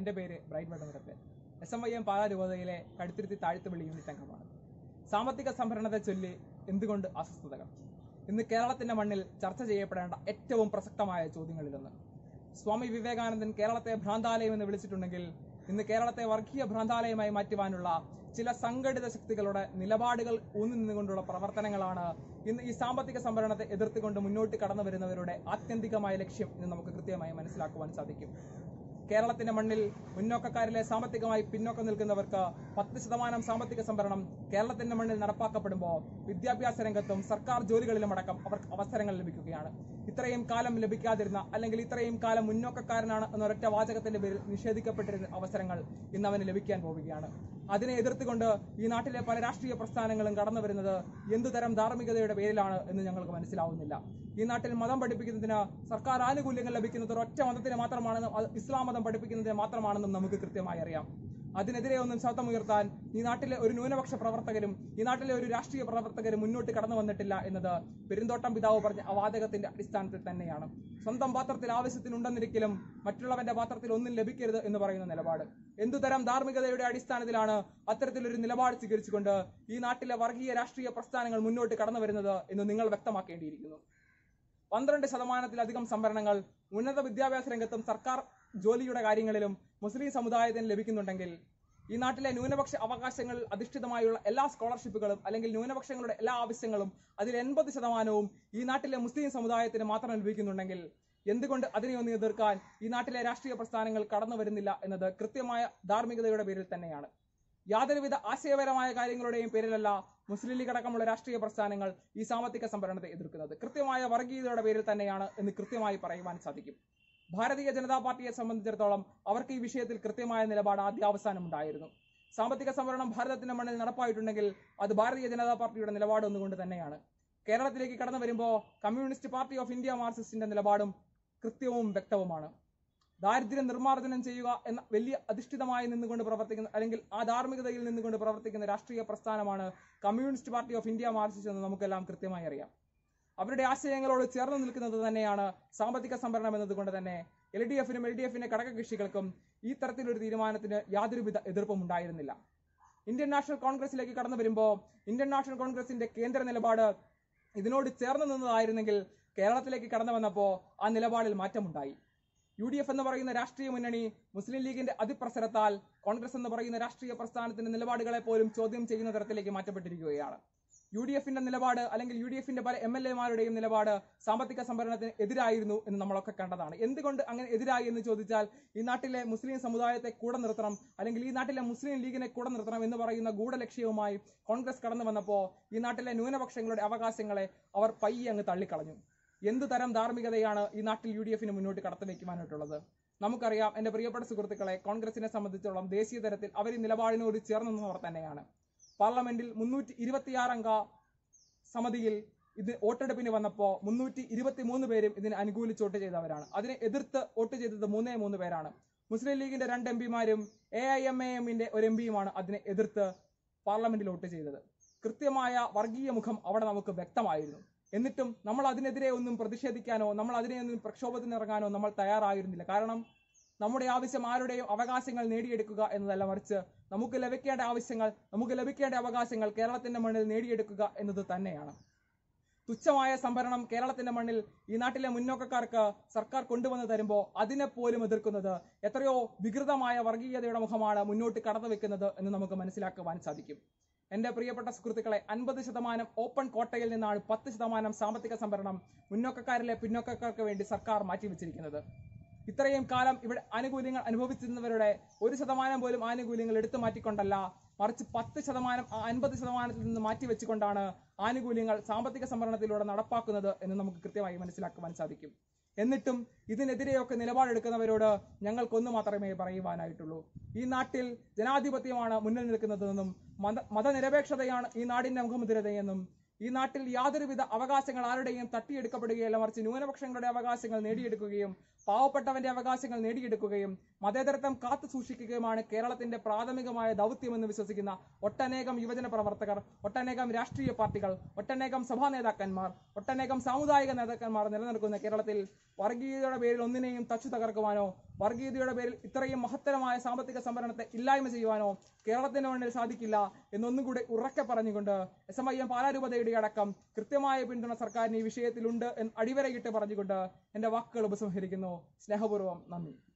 എൻ്റെ പേര് Bright Vattanirath S M I M Pala രൂപതയിലെ കടുത്തിരുത്തി താഴ്ത്തുപള്ളി യൂണിറ്റ് അംഗമാണ് സാമ്പത്തിക സംഭരണത്തെ ചൊല്ലി എന്തുകൊണ്ട് അസ്വസ്ഥതകൾ ഇന്ന് കേരളത്തിന്റെ മണ്ണിൽ ചർച്ച ചെയ്യപ്പെടേണ്ട ഏറ്റവും പ്രസക്തമായ ചോദ്യങ്ങളിലൊന്ന് സ്വാമി വിവേകാനന്ദൻ കേരളത്തെ ഭ്രാന്താലയം എന്ന് വിളിച്ചിട്ടുണ്ടെങ്കിൽ ഇന്ന് കേരളത്തെ വർഗീയ ഭ്രാന്താലയമായി മാറ്റുവാനുള്ള ചില സംഘടിത ശക്തികളുടെ നിലപാടുകൾ ഊന്നി നിന്നുകൊണ്ടുള്ള പ്രവർത്തനങ്ങളാണ് ഇന്ന് ഈ സാമ്പത്തിക സംഭരണത്തെ എതിർത്തുകൊണ്ട് മുന്നോട്ട് കടന്നു വരുന്നവരുടെ ആത്യന്തികമായ ലക്ഷ്യം ഇന്ന് നമുക്ക് കൃത്യമായി മനസ്സിലാക്കുവാൻ സാധിക്കും കേരളത്തിന്റെ മണ്ണിൽ മുന്നോക്കക്കാരിലെ സാമ്പത്തികമായി പിന്നോക്കം നിൽക്കുന്നവർക്ക് പത്ത് ശതമാനം സാമ്പത്തിക സംഭരണം കേരളത്തിന്റെ മണ്ണിൽ നടപ്പാക്കപ്പെടുമ്പോൾ വിദ്യാഭ്യാസ രംഗത്തും സർക്കാർ ജോലികളിലും അടക്കം അവർക്ക് അവസരങ്ങൾ ലഭിക്കുകയാണ് ഇത്രയും കാലം ലഭിക്കാതിരുന്ന അല്ലെങ്കിൽ ഇത്രയും കാലം മുന്നോക്കക്കാരനാണ് എന്നൊരൊറ്റ വാചകത്തിന്റെ പേരിൽ നിഷേധിക്കപ്പെട്ടിരുന്ന അവസരങ്ങൾ ഇന്ന് അവന് ലഭിക്കാൻ പോവുകയാണ് അതിനെ എതിർത്തുകൊണ്ട് ഈ നാട്ടിലെ പല രാഷ്ട്രീയ പ്രസ്ഥാനങ്ങളും കടന്നു വരുന്നത് എന്തുതരം ധാർമ്മികതയുടെ പേരിലാണ് എന്ന് ഞങ്ങൾക്ക് മനസ്സിലാവുന്നില്ല ഈ നാട്ടിൽ മതം പഠിപ്പിക്കുന്നതിന് സർക്കാർ ആനുകൂല്യങ്ങൾ ലഭിക്കുന്നത് ഒരൊറ്റ മതത്തിന് മാത്രമാണെന്നും അത് ഇസ്ലാം മതം പഠിപ്പിക്കുന്നതിന് മാത്രമാണെന്നും നമുക്ക് കൃത്യമായി അറിയാം അതിനെതിരെ ഒന്നും ശബ്ദമുയർത്താൻ ഈ നാട്ടിലെ ഒരു ന്യൂനപക്ഷ പ്രവർത്തകരും ഈ നാട്ടിലെ ഒരു രാഷ്ട്രീയ പ്രവർത്തകരും മുന്നോട്ട് കടന്നു വന്നിട്ടില്ല എന്നത് പെരുന്തോട്ടം പിതാവ് പറഞ്ഞ അവാദകത്തിന്റെ അടിസ്ഥാനത്തിൽ തന്നെയാണ് സ്വന്തം പാത്രത്തിൽ ആവശ്യത്തിനുണ്ടെന്നിരിക്കലും മറ്റുള്ളവന്റെ പാത്രത്തിൽ ഒന്നും ലഭിക്കരുത് എന്ന് പറയുന്ന നിലപാട് എന്തുതരം ധാർമ്മികതയുടെ അടിസ്ഥാനത്തിലാണ് അത്തരത്തിലൊരു നിലപാട് സ്വീകരിച്ചുകൊണ്ട് ഈ നാട്ടിലെ വർഗീയ രാഷ്ട്രീയ പ്രസ്ഥാനങ്ങൾ മുന്നോട്ട് കടന്നു വരുന്നത് എന്ന് നിങ്ങൾ വ്യക്തമാക്കേണ്ടിയിരിക്കുന്നു പന്ത്രണ്ട് ശതമാനത്തിലധികം സംവരണങ്ങൾ ഉന്നത വിദ്യാഭ്യാസ രംഗത്തും സർക്കാർ ജോലിയുടെ കാര്യങ്ങളിലും മുസ്ലിം സമുദായത്തിന് ലഭിക്കുന്നുണ്ടെങ്കിൽ ഈ നാട്ടിലെ ന്യൂനപക്ഷ അവകാശങ്ങൾ അധിഷ്ഠിതമായുള്ള എല്ലാ സ്കോളർഷിപ്പുകളും അല്ലെങ്കിൽ ന്യൂനപക്ഷങ്ങളുടെ എല്ലാ ആവശ്യങ്ങളും അതിൽ എൺപത് ശതമാനവും ഈ നാട്ടിലെ മുസ്ലിം സമുദായത്തിന് മാത്രം ലഭിക്കുന്നുണ്ടെങ്കിൽ എന്തുകൊണ്ട് അതിനെ ഒന്ന് എതിർക്കാൻ ഈ നാട്ടിലെ രാഷ്ട്രീയ പ്രസ്ഥാനങ്ങൾ കടന്നു വരുന്നില്ല എന്നത് കൃത്യമായ ധാർമ്മികതയുടെ പേരിൽ തന്നെയാണ് യാതൊരുവിധ ആശയപരമായ കാര്യങ്ങളുടെയും പേരിലല്ല മുസ്ലിം ലീഗ് അടക്കമുള്ള രാഷ്ട്രീയ പ്രസ്ഥാനങ്ങൾ ഈ സാമ്പത്തിക സംഭരണത്തെ എതിർക്കുന്നത് കൃത്യമായ വർഗീയതയുടെ പേരിൽ തന്നെയാണ് എന്ന് കൃത്യമായി പറയുവാൻ സാധിക്കും ഭാരതീയ ജനതാ പാർട്ടിയെ സംബന്ധിച്ചിടത്തോളം അവർക്ക് ഈ വിഷയത്തിൽ കൃത്യമായ നിലപാട് ആദ്യ അവസാനം ഉണ്ടായിരുന്നു സാമ്പത്തിക സംവരണം ഭാരതത്തിന്റെ മണ്ണിൽ നടപ്പായിട്ടുണ്ടെങ്കിൽ അത് ഭാരതീയ ജനതാ പാർട്ടിയുടെ നിലപാട് ഒന്നുകൊണ്ട് തന്നെയാണ് കേരളത്തിലേക്ക് കടന്നു വരുമ്പോൾ കമ്മ്യൂണിസ്റ്റ് പാർട്ടി ഓഫ് ഇന്ത്യ മാർക്സിസ്റ്റിന്റെ നിലപാടും കൃത്യവും വ്യക്തവുമാണ് ദാരിദ്ര്യം നിർമ്മാർജ്ജനം ചെയ്യുക എന്ന വലിയ അധിഷ്ഠിതമായി നിന്നുകൊണ്ട് പ്രവർത്തിക്കുന്ന അല്ലെങ്കിൽ ആ ധാർമ്മികതയിൽ നിന്നുകൊണ്ട് പ്രവർത്തിക്കുന്ന രാഷ്ട്രീയ പ്രസ്ഥാനമാണ് Communist Party of India Marxist എന്ന് നമുക്കെല്ലാം കൃത്യമായി അറിയാം അവരുടെ ആശയങ്ങളോട് ചേർന്ന് നിൽക്കുന്നത് തന്നെയാണ് സാമ്പത്തിക സംഭരണം എന്നതുകൊണ്ട് തന്നെ എൽ ഡി എഫിനും എൽ ഡി എഫിന്റെ ഘടകകക്ഷികൾക്കും ഈ തരത്തിലൊരു തീരുമാനത്തിന് യാതൊരുവിധ എതിർപ്പും ഉണ്ടായിരുന്നില്ല ഇന്ത്യൻ നാഷണൽ കോൺഗ്രസിലേക്ക് കടന്നു വരുമ്പോൾ ഇന്ത്യൻ നാഷണൽ കോൺഗ്രസിന്റെ കേന്ദ്ര നിലപാട് ഇതിനോട് ചേർന്ന് നിന്നതായിരുന്നെങ്കിൽ കേരളത്തിലേക്ക് കടന്നു വന്നപ്പോൾ ആ നിലപാടിൽ മാറ്റമുണ്ടായി യു ഡി എഫ് എന്ന് പറയുന്ന രാഷ്ട്രീയ മുന്നണി മുസ്ലിം ലീഗിന്റെ അതിപ്രസരത്താൽ കോൺഗ്രസ് എന്ന് പറയുന്ന രാഷ്ട്രീയ പ്രസ്ഥാനത്തിന്റെ നിലപാടുകളെ പോലും ചോദ്യം ചെയ്യുന്ന തരത്തിലേക്ക് മാറ്റപ്പെട്ടിരിക്കുകയാണ് യു ഡി എഫിന്റെ നിലപാട് അല്ലെങ്കിൽ യു ഡി എഫിന്റെ പല എം എൽ എമാരുടെയും നിലപാട് സാമ്പത്തിക സംഭരണത്തിന് എതിരായിരുന്നു എന്ന് നമ്മളൊക്കെ കണ്ടതാണ് എന്തുകൊണ്ട് അങ്ങനെ എതിരായി എന്ന് ചോദിച്ചാൽ ഈ നാട്ടിലെ മുസ്ലിം സമുദായത്തെ കൂടെ നിർത്തണം അല്ലെങ്കിൽ ഈ നാട്ടിലെ മുസ്ലിം ലീഗിനെ കൂടെ നിർത്തണം എന്ന് പറയുന്ന ഗൂഢലക്ഷ്യവുമായി കോൺഗ്രസ് കടന്നു വന്നപ്പോൾ ഈ നാട്ടിലെ ന്യൂനപക്ഷങ്ങളുടെ അവകാശങ്ങളെ അവർ പയ്യെ അങ്ങ് തള്ളിക്കളഞ്ഞു എന്ത് തരം ധാർമ്മികതയാണ് ഈ നാട്ടിൽ യു ഡി എഫിന് മുന്നോട്ട് കടത്തിവെക്കുവാനായിട്ടുള്ളത് നമുക്കറിയാം എന്റെ പ്രിയപ്പെട്ട സുഹൃത്തുക്കളെ കോൺഗ്രസിനെ സംബന്ധിച്ചോളം ദേശീയ തലത്തിൽ അവർ ഈ നിലപാടിനോട് ചേർന്ന് നിന്നവർ തന്നെയാണ് പാർലമെന്റിൽ മുന്നൂറ്റി ഇരുപത്തിയാറംഗ സമിതിയിൽ ഇത് വോട്ടെടുപ്പിന് വന്നപ്പോൾ മുന്നൂറ്റി ഇരുപത്തി മൂന്ന് പേരും ഇതിനെ അനുകൂലിച്ച് വോട്ട് ചെയ്തവരാണ് അതിനെ എതിർത്ത് വോട്ട് ചെയ്തത് മൂന്നേ മൂന്ന് പേരാണ് മുസ്ലിം ലീഗിന്റെ രണ്ട് എം പിമാരും എ ഐ എം എ എമ്മിന്റെ ഒരു എം പിയുമാണ് അതിനെ എതിർത്ത് പാർലമെന്റിൽ വോട്ട് ചെയ്തത് കൃത്യമായ വർഗീയ മുഖം അവിടെ നമുക്ക് വ്യക്തമായിരുന്നു എന്നിട്ടും നമ്മൾ അതിനെതിരെ ഒന്നും പ്രതിഷേധിക്കാനോ നമ്മൾ അതിനെ ഒന്നും പ്രക്ഷോഭത്തിന് ഇറങ്ങാനോ നമ്മൾ തയ്യാറായിരുന്നില്ല കാരണം നമ്മുടെ ആവശ്യം ആരുടെയും അവകാശങ്ങൾ നേടിയെടുക്കുക എന്നതല്ല മറിച്ച് നമുക്ക് ലഭിക്കേണ്ട ആവശ്യങ്ങൾ നമുക്ക് ലഭിക്കേണ്ട അവകാശങ്ങൾ കേരളത്തിന്റെ മണ്ണിൽ നേടിയെടുക്കുക എന്നത് തന്നെയാണ് തുച്ഛമായ സംഭരണം കേരളത്തിന്റെ മണ്ണിൽ ഈ നാട്ടിലെ മുന്നോക്കക്കാർക്ക് സർക്കാർ കൊണ്ടുവന്ന് തരുമ്പോൾ അതിനെ പോലും എതിർക്കുന്നത് എത്രയോ വികൃതമായ വർഗീയതയുടെ മുഖമാണ് മുന്നോട്ട് കടന്നു വെക്കുന്നത് എന്ന് നമുക്ക് മനസ്സിലാക്കുവാൻ സാധിക്കും എന്റെ പ്രിയപ്പെട്ട സുഹൃത്തുക്കളെ അൻപത് ശതമാനം ഓപ്പൺ കോട്ടയിൽ നിന്നാണ് പത്ത് ശതമാനം സാമ്പത്തിക സംഭരണം മുന്നോക്കക്കാരിലെ പിന്നോക്കക്കാർക്ക് വേണ്ടി സർക്കാർ മാറ്റിവെച്ചിരിക്കുന്നത് ഇത്രയും കാലം ഇവിടെ ആനുകൂല്യങ്ങൾ അനുഭവിച്ചിരുന്നവരുടെ ഒരു ശതമാനം പോലും ആനുകൂല്യങ്ങൾ എടുത്തു മാറ്റിക്കൊണ്ടല്ല മറിച്ച് പത്ത് ശതമാനം ആ അൻപത് ശതമാനത്തിൽ നിന്ന് മാറ്റിവെച്ചുകൊണ്ടാണ് ആനുകൂല്യങ്ങൾ സാമ്പത്തിക സംവരണത്തിലൂടെ നടപ്പാക്കുന്നത് എന്ന് നമുക്ക് കൃത്യമായി മനസ്സിലാക്കുവാൻ സാധിക്കും എന്നിട്ടും ഇതിനെതിരെയൊക്കെ നിലപാടെടുക്കുന്നവരോട് ഞങ്ങൾക്കൊന്നു മാത്രമേ പറയുവാനായിട്ടുള്ളൂ ഈ നാട്ടിൽ ജനാധിപത്യമാണ് മുന്നിൽ നിൽക്കുന്നതെന്നും മത മതനിരപേക്ഷതയാണ് ഈ നാടിന്റെ മുഖമുദ്രതയെന്നും ഈ നാട്ടിൽ യാതൊരുവിധ അവകാശങ്ങൾ ആരുടെയും തട്ടിയെടുക്കപ്പെടുകയല്ല മറിച്ച് ന്യൂനപക്ഷങ്ങളുടെ അവകാശങ്ങൾ നേടിയെടുക്കുകയും പാവപ്പെട്ടവന്റെ അവകാശങ്ങൾ നേടിയെടുക്കുകയും മതേതരത്വം കാത്തു സൂക്ഷിക്കുകയുമാണ് കേരളത്തിന്റെ പ്രാഥമികമായ ദൗത്യമെന്ന് വിശ്വസിക്കുന്ന ഒട്ടനേകം യുവജന പ്രവർത്തകർ ഒട്ടനേകം രാഷ്ട്രീയ പാർട്ടികൾ ഒട്ടനേകം സഭാ നേതാക്കന്മാർ ഒട്ടനേകം സാമുദായിക നേതാക്കന്മാർ നിലനിൽക്കുന്ന കേരളത്തിൽ വർഗീയതയുടെ പേരിൽ ഒന്നിനെയും തച്ചു തകർക്കുവാനോ വർഗീയതയുടെ പേരിൽ ഇത്രയും മഹത്തരമായ സാമ്പത്തിക സംഭരണത്തെ ഇല്ലായ്മ ചെയ്യുവാനോ കേരളത്തിന്റെ മണ്ണിൽ സാധിക്കില്ല എന്നൊന്നും കൂടി ഉറക്കെ പറഞ്ഞുകൊണ്ട് എസ് എം ഐ എം പാലാരൂപതയുടെ അടക്കം കൃത്യമായ പിന്തുണ സർക്കാരിന് ഈ വിഷയത്തിലുണ്ട് എന്ന് അടിവരയിട്ട് പറഞ്ഞുകൊണ്ട് എന്റെ വാക്കുകൾ ഉപസംഹരിക്കുന്നു സ്നേഹപൂർവ്വം നന്ദി